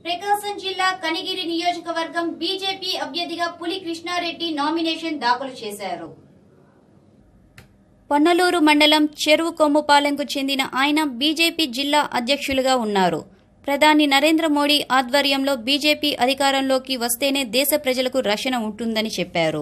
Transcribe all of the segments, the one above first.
ప్రకాశం జిల్లా కనిగిరి నియోజకవర్గం బీజేపీ అభ్యర్థిగా పులి కృష్ణారెడ్డి నామినేషన్ దాఖలు చేశారు పొన్నలూరు మండలం చెరువు కొమ్ముపాలెంకు చెందిన ఆయన బీజేపీ జిల్లా అధ్యక్షులుగా ఉన్నారు ప్రధాని నరేంద్ర మోడీ ఆధ్వర్యంలో బీజేపీ అధికారంలోకి వస్తేనే దేశ ప్రజలకు రక్షణ ఉంటుందని చెప్పారు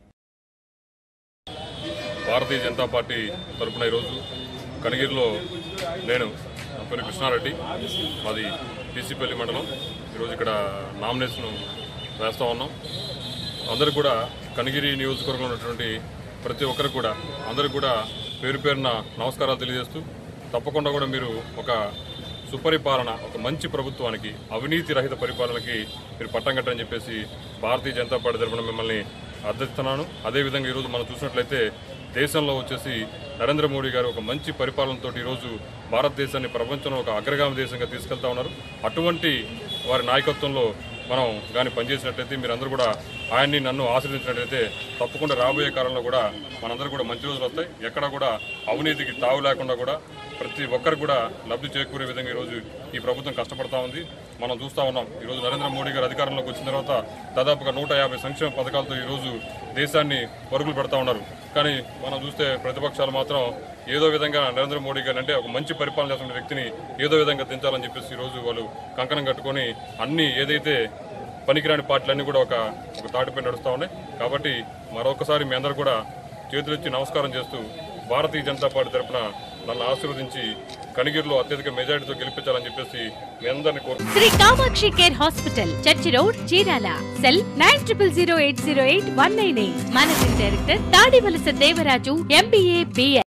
భారతీయ జనతా పార్టీ తరపున ఈరోజు కనిగిరిలో నేను నా పేరు కృష్ణారెడ్డి మాది టీసీపల్లి మండలం ఈరోజు ఇక్కడ నామినేషన్ వేస్తూ ఉన్నాం అందరూ కూడా కనిగిరి నియోజకవర్గంలో ఉన్నటువంటి ప్రతి ఒక్కరికి కూడా అందరికి కూడా పేరు పేరున నమస్కారాలు తెలియజేస్తూ తప్పకుండా కూడా మీరు ఒక సుపరిపాలన ఒక మంచి ప్రభుత్వానికి అవినీతి రహిత పరిపాలనకి మీరు పట్టం కట్టని చెప్పేసి భారతీయ జనతా పార్టీ తరఫున మిమ్మల్ని అర్థిస్తున్నాను అదేవిధంగా ఈరోజు మనం చూసినట్లయితే దేశంలో వచ్చేసి నరేంద్ర మోడీ గారు ఒక మంచి పరిపాలనతో ఈరోజు భారతదేశాన్ని ప్రపంచంలో ఒక అగ్రగామి దేశంగా తీసుకెళ్తా ఉన్నారు అటువంటి వారి నాయకత్వంలో మనం కానీ పనిచేసినట్లయితే మీరందరూ కూడా ఆయన్ని నన్ను ఆశ్రయించినట్లయితే తప్పకుండా రాబోయే కాలంలో కూడా మనందరూ కూడా మంచి రోజులు వస్తాయి ఎక్కడ కూడా అవినీతికి తావు లేకుండా కూడా ప్రతి ఒక్కరు కూడా లబ్ధి చేకూరే విధంగా ఈరోజు ఈ ప్రభుత్వం కష్టపడతా ఉంది మనం చూస్తూ ఉన్నాం ఈరోజు నరేంద్ర మోడీ గారు అధికారంలోకి వచ్చిన తర్వాత దాదాపుగా నూట యాభై సంక్షేమ పథకాలతో ఈరోజు దేశాన్ని పరుగులు పెడతా ఉన్నారు కానీ మనం చూస్తే ప్రతిపక్షాలు మాత్రం ఏదో విధంగా నరేంద్ర మోడీ గారు అంటే ఒక మంచి పరిపాలన చేస్తున్న వ్యక్తిని ఏదో విధంగా దించాలని చెప్పేసి ఈరోజు వాళ్ళు కంకణం కట్టుకొని అన్ని ఏదైతే పనికిరాని పార్టీలన్నీ కూడా ఒక ఒక తాటిపై నడుస్తూ ఉన్నాయి కాబట్టి మరొకసారి మీ అందరూ కూడా చేతులెత్తి నమస్కారం చేస్తూ భారతీయ జనతా పార్టీ తరఫున నన్ను ఆశీర్వదించి కనిగిరిలో అత్యధిక మెజారిటీతో గెలిపించాలని చెప్పేసి మీ అందరినీ కోరు Shri Kamakshi care hospital church road Chirala cell nine triple zero eight zero eight one nine eight managing director Tadivalasa Devaraju MBA BL